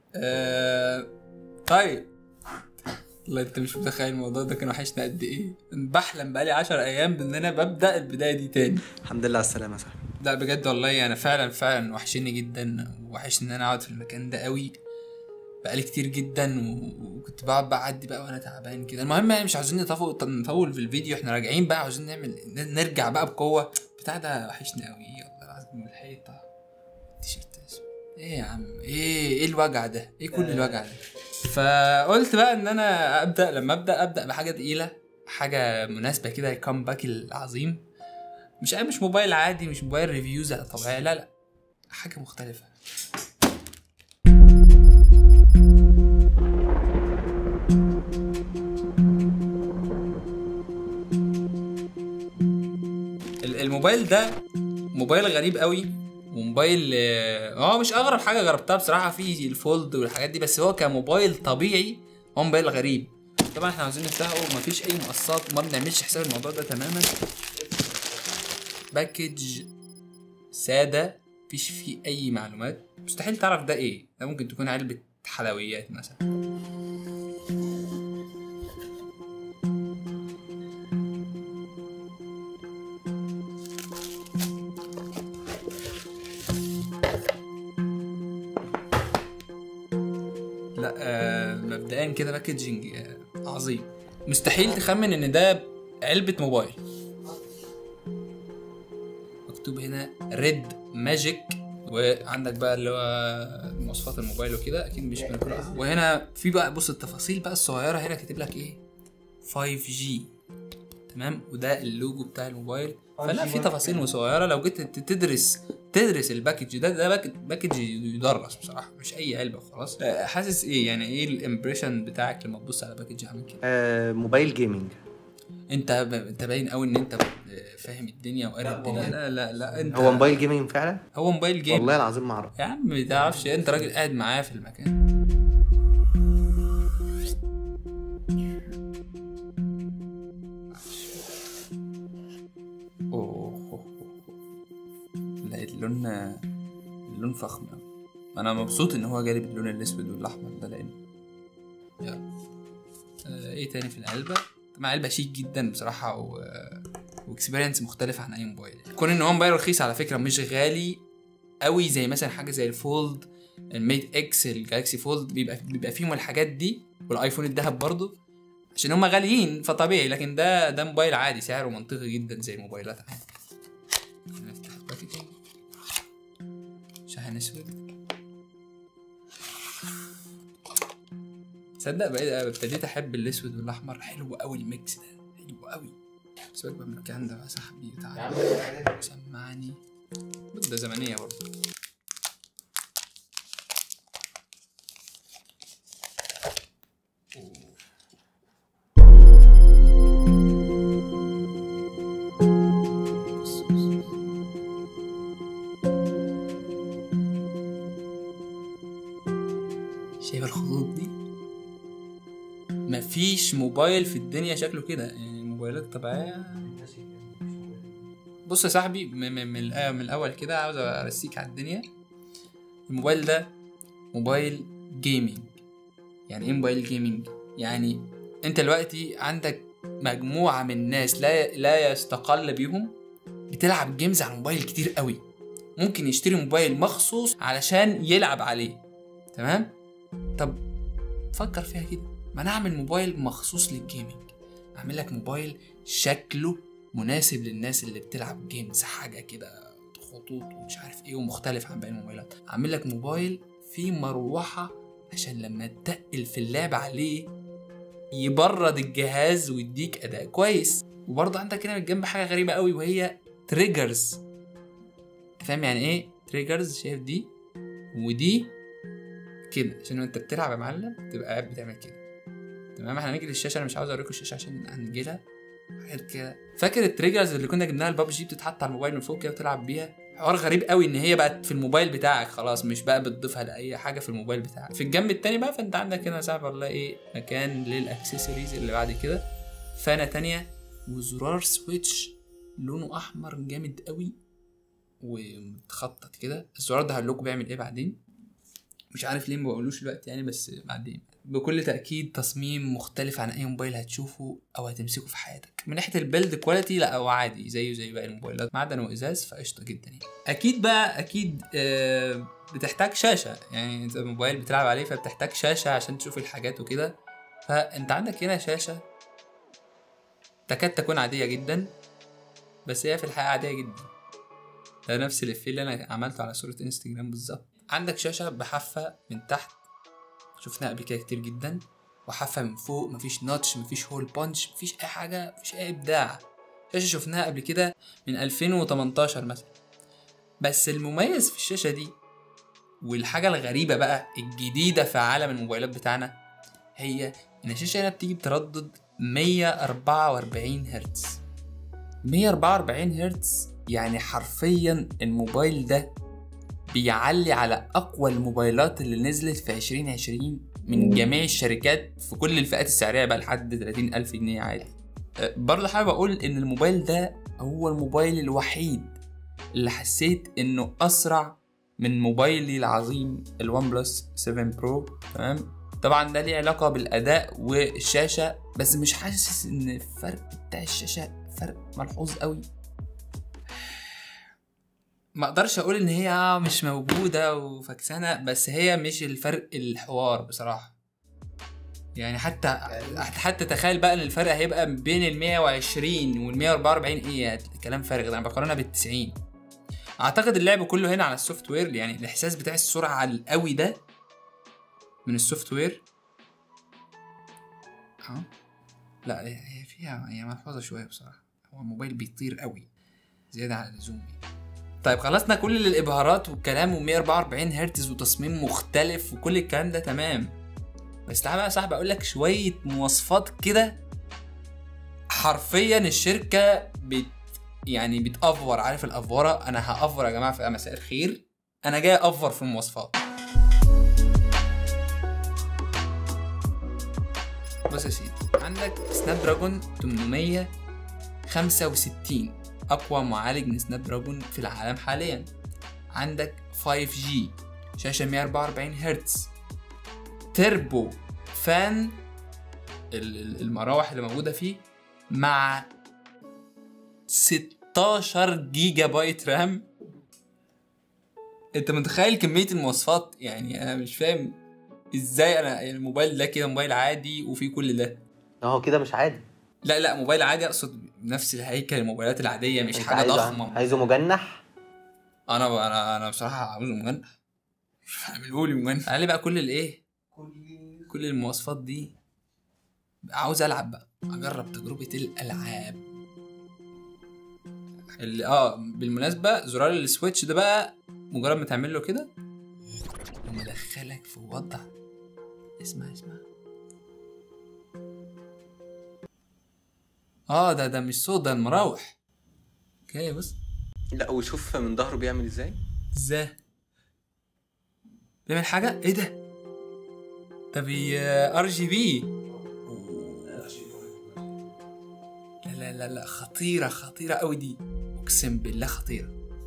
آه... طيب والله انت مش متخيل الموضوع ده كان وحشنا قد ايه بحلم بقالي 10 ايام بان انا ببدا البدايه دي تاني الحمد لله على السلامه يا صاحبي لا بجد والله انا فعلا فعلا وحشني جدا وحشني ان انا اقعد في المكان ده قوي بقالي كتير جدا و- وكنت بقعد بعدي بقى وانا تعبان كده المهم يعني مش عاوزين نطول نطول في الفيديو احنا راجعين بقى عاوزين نعمل ن- نرجع بقى بقوه بتاع ده وحشني قوي والله العظيم الحيطه تيشيرت اسود ايه يا عم ايه ايه الوجع ده ايه كل الوجع ده فقلت بقى ان انا ابدا لما ابدا ابدا بحاجه تقيله حاجه مناسبه كده الكامباك العظيم مش مش موبايل عادي مش موبايل ريفيوز طبيعيه لا لا حاجه مختلفه ال- الموبايل ده موبايل غريب قوي وموبايل اه هو مش اغرب حاجه جربتها بصراحه في الفولد والحاجات دي بس هو كموبايل طبيعي هو موبايل غريب طبعا احنا عاوزين نفتحه ومفيش اي مقصات وما بنعملش حساب الموضوع ده تماما باكج ساده مفيش فيه اي معلومات مستحيل تعرف ده ايه ده ممكن تكون علبه حلويات مثلا لا آه مبدئيا كده باكجنج آه عظيم مستحيل تخمن ان ده علبة موبايل مكتوب هنا ريد ماجيك وعندك بقى اللي هو مواصفات الموبايل وكده اكيد مش بنقراها وهنا في بقى بص التفاصيل بقى الصغيره هنا كاتب لك ايه 5G تمام وده اللوجو بتاع الموبايل فلا في تفاصيل صغيره لو جيت ت- تدرس تدرس الباكج ده ده باك- باكج يدرس بصراحه مش اي علبه وخلاص آه، حاسس ايه يعني ايه الامبريشن بتاعك لما تبص على باكج عامل كده آه موبايل جيمنج انت ب... انت باين قوي ان انت فاهم الدنيا وقاري الدنيا لا لا لا انت هو موبايل جيمنج فعلا هو موبايل جيم والله العظيم ما اعرف يا عم ما تعرفش انت راجل قاعد معايا في المكان اوه لا اللون اللون فخم أوي. انا مبسوط ان هو جالي باللون الاسود والاحمر ده لان يلا آه ايه تاني في العلبه طبعا علبه شيك جدا بصراحه و واكسبيرينس مختلف عن اي موبايل كون ان هو موبايل رخيص على فكره مش غالي قوي زي مثلا حاجه زي الفولد الميت اكس الجالاكسي فولد بيبقى بيبقى فيهم الحاجات دي والايفون الذهب برضو عشان هما غاليين فطبيعي لكن ده ده موبايل عادي سعره منطقي جدا زي الموبايلات عادي نفتح الباكجينج شحن اسود تصدق بقيت ابتديت احب الاسود والاحمر حلو قوي الميكس ده حلو قوي سيبك بقى من الكلام ده بقى صاحبي تعالى سمعني مدة زمنية برضه بص بص. شايف الخطوط دي مفيش موبايل في الدنيا شكله كده يعني الموبايلات الطبيعية بص يا صاحبي م- م- من, الأ- من الاول كده عاوز ارسيك على الدنيا الموبايل ده موبايل جيمنج يعني ايه موبايل جيمنج يعني انت دلوقتي عندك مجموعه من الناس لا لا يستقل بيهم بتلعب جيمز على الموبايل كتير قوي ممكن يشتري موبايل مخصوص علشان يلعب عليه تمام طب فكر فيها كده ما انا اعمل موبايل مخصوص للجيمنج اعمل لك موبايل شكله مناسب للناس اللي بتلعب جيمز حاجه كده خطوط ومش عارف ايه ومختلف عن باقي الموبايلات اعمل لك موبايل فيه مروحه عشان لما تتقل في اللعب عليه يبرد الجهاز ويديك اداء كويس وبرضه عندك هنا من الجنب حاجه غريبه قوي وهي تريجرز فاهم يعني ايه تريجرز شايف دي ودي كده عشان وانت بتلعب يا معلم تبقى قاعد بتعمل كده تمام احنا هنيجي للشاشه انا مش عاوز اوريكم الشاشه عشان هنجيلها غير كده فاكر التريجرز اللي كنا جبناها البابجي بتتحط على الموبايل من فوق كده وتلعب بيها حوار غريب قوي ان هي بقت في الموبايل بتاعك خلاص مش بقى بتضيفها لاي حاجه في الموبايل بتاعك في الجنب التاني بقى فانت عندك هنا صاحب والله ايه مكان للاكسسوارز اللي بعد كده فانه تانية وزرار سويتش لونه احمر جامد قوي ومتخطط كده الزرار ده هقول لكم بيعمل ايه بعدين مش عارف ليه ما بقولوش دلوقتي يعني بس بعدين بكل تاكيد تصميم مختلف عن اي موبايل هتشوفه او هتمسكه في حياتك من ناحيه البيلد كواليتي لا هو عادي زيه زي باقي الموبايلات معدن وازاز فقشطه جدا يعني اكيد بقى اكيد آه بتحتاج شاشه يعني انت الموبايل بتلعب عليه فبتحتاج شاشه عشان تشوف الحاجات وكده فانت عندك هنا شاشه تكاد تكون عاديه جدا بس هي في الحقيقه عاديه جدا ده نفس الافيه اللي انا عملته على صوره انستجرام بالظبط عندك شاشه بحافه من تحت شفناها قبل كده كتير جدا وحافه من فوق مفيش نوتش مفيش هول بانش مفيش اي حاجه مفيش اي ابداع شاشه شفناها قبل كده من 2018 مثلا بس المميز في الشاشه دي والحاجه الغريبه بقى الجديده في عالم الموبايلات بتاعنا هي ان الشاشه هنا بتيجي بتردد 144 هرتز 144 هرتز يعني حرفيا الموبايل ده بيعلي على اقوى الموبايلات اللي نزلت في 2020 من جميع الشركات في كل الفئات السعريه بقى لحد 30 الف جنيه عادي أه، برضه حابب اقول ان الموبايل ده هو الموبايل الوحيد اللي حسيت انه اسرع من موبايلي العظيم الون بلس 7 برو تمام طبعا ده ليه علاقه بالاداء والشاشه بس مش حاسس ان الفرق بتاع الشاشه فرق ملحوظ قوي ما اقدرش اقول ان هي آه مش موجوده وفكسانه بس هي مش الفرق الحوار بصراحه يعني حتى حتى تخيل بقى ان الفرق هيبقى بين ال 120 وال 144 ايه كلام فارغ ده انا بقارنها بال 90 اعتقد اللعب كله هنا على السوفت وير يعني الاحساس بتاع السرعه القوي ده من السوفت وير اه لا هي فيها هي ملحوظه شويه بصراحه هو الموبايل بيطير قوي زياده عن اللزوم يعني طيب خلصنا كل الابهارات والكلام و144 هرتز وتصميم مختلف وكل الكلام ده تمام بس تعالى بقى يا صاحبي اقول لك شويه مواصفات كده حرفيا الشركه بت يعني بتأفور عارف الأفورة أنا هأفور يا جماعة في مساء الخير أنا جاي أفور في المواصفات بص يا سيدي عندك سناب دراجون 865 أقوى معالج من سناب دراجون في العالم حاليا عندك 5G شاشة 144 هرتز تربو فان المراوح اللي موجودة فيه مع 16 جيجا بايت رام انت متخيل كمية المواصفات يعني انا مش فاهم ازاي انا الموبايل ده كده موبايل عادي وفيه كل ده هو كده مش عادي لا لا موبايل عادي اقصد نفس الهيكل الموبايلات العادية مش انت حاجة عايزه ضخمة عايزه مجنح انا انا انا بصراحة عاوزه مجنح اعملوا لي مجنح تعالى بقى كل الايه كل المواصفات دي عاوز العب بقى اجرب تجربة الالعاب اللي اه بالمناسبة زرار السويتش ده بقى مجرد ما تعمل له كده ومدخلك في وضع اسمع اسمع اه ده ده مش صوت ده المراوح اوكي بص لا وشوف من ظهره بيعمل ازاي ازاي بيعمل حاجة ايه ده ده بي ار جي بي لا لا لا لا خطيرة خطيرة قوي دي اقسم بالله خطيرة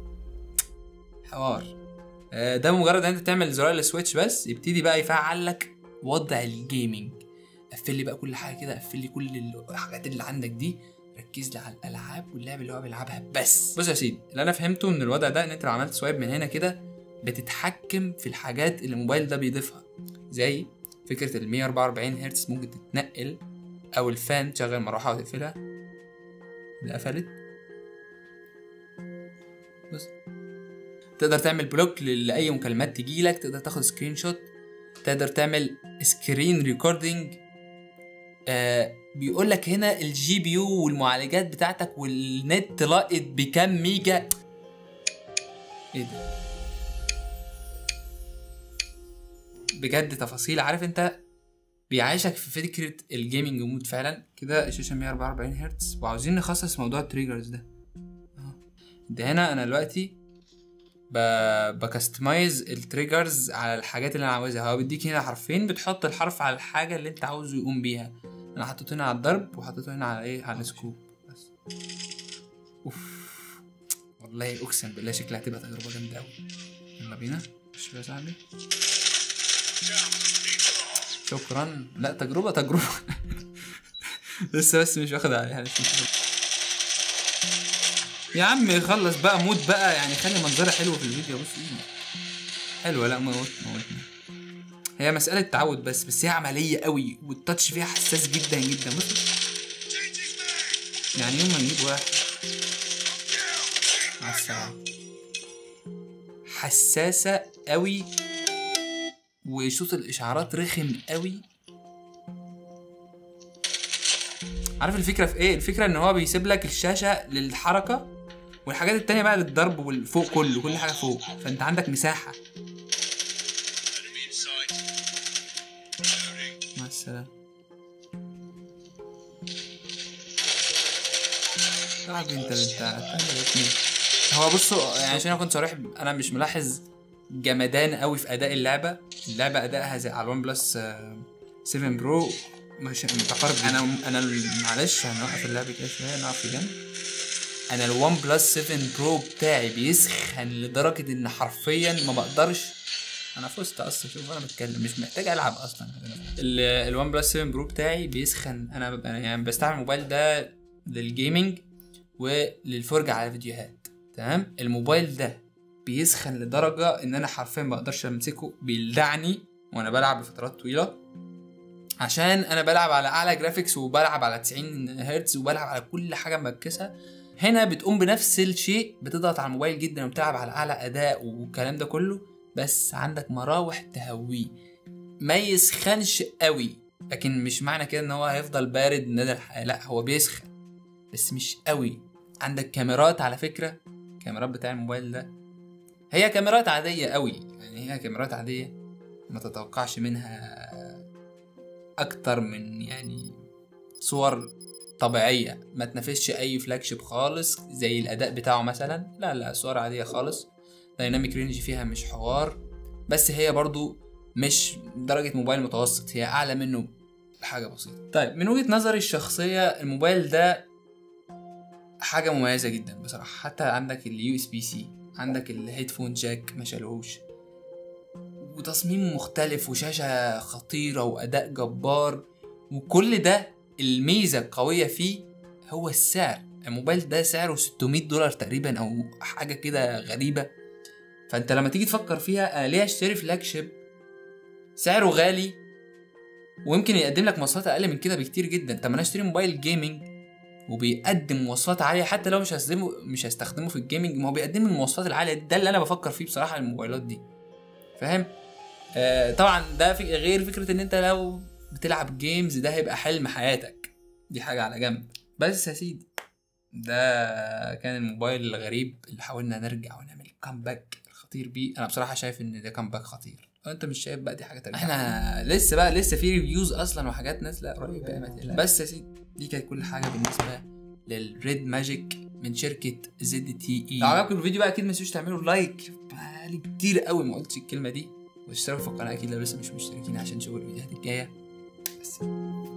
حوار آه، ده مجرد ان انت تعمل زرار السويتش بس يبتدي بقى يفعل لك وضع الجيمنج قفل لي بقى كل حاجه كده قفل لي كل الحاجات اللي عندك دي ركز لي على الالعاب واللعب اللي هو بيلعبها بس بص يا سيدي اللي انا فهمته من الوضع ده ان انت لو عملت سوايب من هنا كده بتتحكم في الحاجات اللي الموبايل ده بيضيفها زي فكره ال 144 هرتز ممكن تتنقل او الفان تشغل مروحه وتقفلها اللي قفلت بص تقدر تعمل بلوك لاي مكالمات تجيلك تقدر تاخد سكرين شوت تقدر تعمل سكرين ريكوردينج آه بيقول لك هنا الجي بي يو والمعالجات بتاعتك والنت لاقط بكام ميجا ايه ده بجد تفاصيل عارف انت بيعيشك في فكرة الجيمنج مود فعلا كده الشاشة 144 هرتز وعاوزين نخصص موضوع التريجرز ده اهو. ده هنا انا دلوقتي ب... بكستمايز التريجرز على الحاجات اللي انا عاوزها هو بيديك هنا حرفين بتحط الحرف على الحاجة اللي انت عاوزه يقوم بيها انا حطيته هنا على الضرب وحطيته هنا على ايه على السكوب بس اوف والله اقسم بالله شكلها هتبقى تجربة جامدة اوي يلا بينا مش يا صاحبي شكرا لا تجربه تجربه لسه بس مش واخد عليها لسه مش واخد. يا عم خلص بقى موت بقى يعني خلي منظرها حلو في الفيديو بص ايه حلوه لا موت موتنا هي مسألة تعود بس بس هي عملية قوي والتاتش فيها حساس جدا جدا بص يعني يوم ما نجيب واحد مع السلامة حساسة قوي وصوت الإشعارات رخم قوي عارف الفكرة في ايه؟ الفكرة ان هو بيسيب لك الشاشة للحركة والحاجات التانية بقى للضرب والفوق كله كل حاجة فوق فانت عندك مساحة مع السلامة طلعت انت انت هتعمل ايه؟ هو بصوا يعني عشان انا كنت صريح انا مش ملاحظ جمدان قوي في اداء اللعبه اللعبه ادائها زي على الون بلس آه، 7 برو مش متقارب انا انا معلش هنوقف اللعبه كده شويه نقف في جنب انا الون بلس 7 برو بتاعي بيسخن لدرجه ان حرفيا ما بقدرش انا فزت اصلا شوف انا بتكلم مش محتاج العب اصلا الون بلس 7 برو بتاعي بيسخن انا ببقى يعني بستعمل الموبايل ده للجيمنج وللفرجه على فيديوهات تمام الموبايل ده بيسخن لدرجه ان انا حرفيا ما اقدرش امسكه بيلدعني وانا بلعب لفترات طويله عشان انا بلعب على اعلى جرافيكس وبلعب على 90 هرتز وبلعب على كل حاجه مركزها هنا بتقوم بنفس الشيء بتضغط على الموبايل جدا وبتلعب على اعلى اداء والكلام ده كله بس عندك مراوح تهويه ما يسخنش قوي لكن مش معنى كده ان هو هيفضل بارد مدى الحياه لا هو بيسخن بس مش قوي عندك كاميرات على فكره الكاميرات بتاع الموبايل ده هي كاميرات عاديه قوي يعني هي كاميرات عاديه ما تتوقعش منها اكتر من يعني صور طبيعيه ما تنافسش اي فلاج شيب خالص زي الاداء بتاعه مثلا لا لا صور عاديه خالص دايناميك رينج فيها مش حوار بس هي برضو مش درجة موبايل متوسط هي أعلى منه بحاجة بسيطة طيب من وجهة نظري الشخصية الموبايل ده حاجة مميزة جدا بصراحة حتى عندك اليو اس بي سي عندك الهيدفون جاك ما شالوهوش وتصميم مختلف وشاشة خطيرة وأداء جبار وكل ده الميزة القوية فيه هو السعر الموبايل ده سعره 600 دولار تقريبا أو حاجة كده غريبة فأنت لما تيجي تفكر فيها أنا ليه أشتري فلاج شيب سعره غالي ويمكن يقدم لك مواصفات أقل من كده بكتير جدا طب ما أنا أشتري موبايل جيمنج وبيقدم مواصفات عالية حتى لو مش هستخدمه مش هستخدمه في الجيمنج ما هو بيقدم لي المواصفات العالية دي. ده اللي أنا بفكر فيه بصراحة الموبايلات دي فاهم آه طبعا ده في غير فكره ان انت لو بتلعب جيمز ده هيبقى حلم حياتك دي حاجه على جنب بس يا سيدي ده كان الموبايل الغريب اللي حاولنا نرجع ونعمل كامباك الخطير بيه انا بصراحه شايف ان ده كامباك خطير لو انت مش شايف بقى دي حاجه تانية احنا لسه بقى لسه في ريفيوز اصلا وحاجات نازله قريب بقى ما تقلقش. بس يا سيدي دي كانت كل حاجه بالنسبه للريد ماجيك من شركه زد تي اي لو عجبكم الفيديو بقى اكيد ما تنسوش تعملوا لايك بقالي كتير قوي ما قلتش الكلمه دي واشتركوا في القناه اكيد لو لسه مش مشتركين عشان تشوفوا الفيديوهات الجايه بس